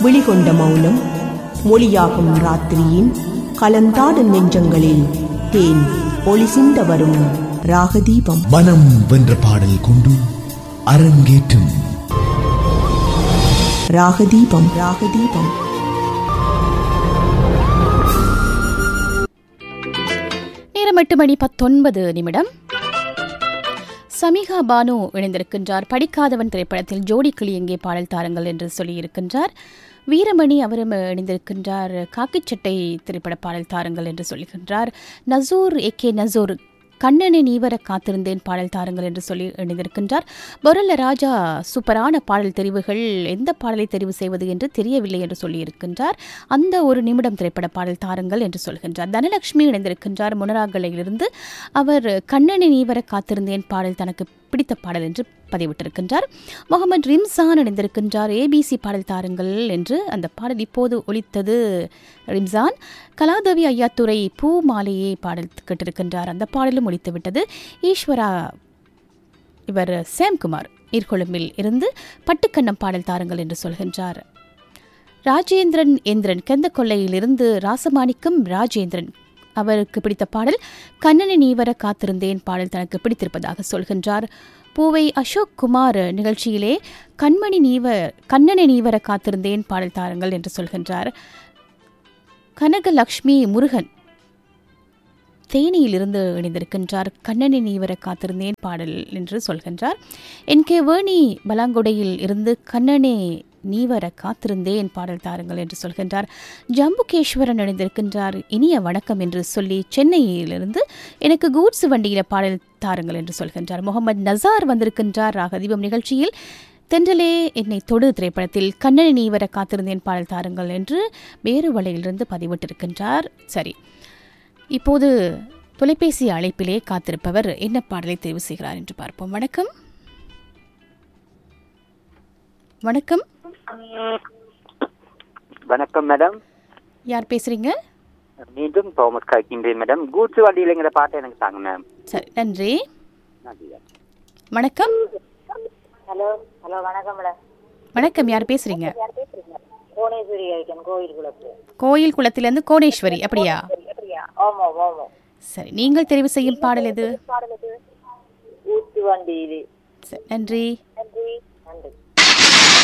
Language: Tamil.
விழிகொண்ட மௌனம் மொழியாகும் ராத்திரியின் கலந்தாடும் நெஞ்சங்களில் தேன் ஒளி சிந்த வரும் ராகதீபம் மனம் வென்ற பாடல் கொண்டு அரங்கேற்றும் ராகதீபம் ராகதீபம் நேரம் எட்டு மணி பத்தொன்பது நிமிடம் சமிகா பானு இணைந்திருக்கின்றார் படிக்காதவன் திரைப்படத்தில் ஜோடி கிளி எங்கே பாடல் தாருங்கள் என்று சொல்லியிருக்கின்றார் வீரமணி அவரும் இணைந்திருக்கின்றார் காக்கிச்சட்டை திரைப்பட பாடல் தாருங்கள் என்று சொல்லுகின்றார் நசூர் ஏ கே நசூர் கண்ணனை நீவர காத்திருந்தேன் பாடல் தாருங்கள் என்று சொல்லி இணைந்திருக்கின்றார் பொருள ராஜா சூப்பரான பாடல் தெரிவுகள் எந்த பாடலை தெரிவு செய்வது என்று தெரியவில்லை என்று சொல்லியிருக்கின்றார் அந்த ஒரு நிமிடம் திரைப்பட பாடல் தாருங்கள் என்று சொல்கின்றார் தனலட்சுமி இணைந்திருக்கின்றார் முனராகலையிலிருந்து அவர் கண்ணனை நீவர காத்திருந்தேன் பாடல் தனக்கு பிடித்த பாடல் என்று பதிவிட்டிருக்கின்றார் முகமது ரிம்சான் இணைந்திருக்கின்றார் ஏபிசி பாடல் தாருங்கள் என்று அந்த பாடல் இப்போது ஒலித்தது ரிம்சான் கலாதேவி ஐயாத்துறை பூ மாலையே பாடல் கேட்டிருக்கின்றார் அந்த பாடலும் ஒலித்து விட்டது ஈஸ்வரா இவர் சேம்குமார் ஈர்கொழும்பில் இருந்து பட்டுக்கண்ணம் பாடல் தாருங்கள் என்று சொல்கின்றார் ராஜேந்திரன் எந்திரன் கெந்த கொல்லையிலிருந்து ராசமாணிக்கம் ராஜேந்திரன் அவருக்கு பிடித்த பாடல் கண்ணனை நீவர காத்திருந்தேன் பாடல் தனக்கு பிடித்திருப்பதாக சொல்கின்றார் பூவை அசோக் குமார் நிகழ்ச்சியிலே கண்மணி நீவ கண்ணனை நீவர காத்திருந்தேன் பாடல் தாருங்கள் என்று சொல்கின்றார் கனகலக்ஷ்மி முருகன் தேனியிலிருந்து இணைந்திருக்கின்றார் கண்ணனை நீவர காத்திருந்தேன் பாடல் என்று சொல்கின்றார் என் கே வேணி பலாங்குடையில் இருந்து கண்ணனே நீவர காத்திருந்தேன் பாடல் தாருங்கள் என்று சொல்கின்றார் ஜம்புகேஸ்வரன் இணைந்திருக்கின்றார் இனிய வணக்கம் என்று சொல்லி சென்னையிலிருந்து எனக்கு கூட்ஸ் வண்டியில பாடல் தாருங்கள் என்று சொல்கின்றார் முகமது நசார் வந்திருக்கின்றார் ராகதீபம் நிகழ்ச்சியில் தென்றலே என்னை தொடு திரைப்படத்தில் கண்ணனை நீவர காத்திருந்தேன் பாடல் தாருங்கள் என்று வேறு வலையிலிருந்து பதிவிட்டிருக்கின்றார் சரி இப்போது தொலைபேசி அழைப்பிலே காத்திருப்பவர் என்ன பாடலை தேர்வு செய்கிறார் என்று பார்ப்போம் வணக்கம் வணக்கம் வணக்கம் மேடம் யார் பேசுறீங்க மீண்டும் தோமஸ் கழிக்கின்றேன் மேடம் கூட்ஸ் வண்டியிலங்கிற பாட்டை எனக்கு தாங்க மேம் சரி நன்றி நன்றி வணக்கம் ஹலோ ஹலோ வணக்கம் மேடம் வணக்கம் யார் பேசுறீங்க புவனேஸ்வரி ஐக்கன் கோயில் குளத்து கோயில் குளத்திலிருந்து கோணேஸ்வரி அப்படியா ஆமா ஆமா சரி நீங்கள் தெரிவு செய்யும் பாடல் எது ஊத்து வண்டி இது சரி, நன்றி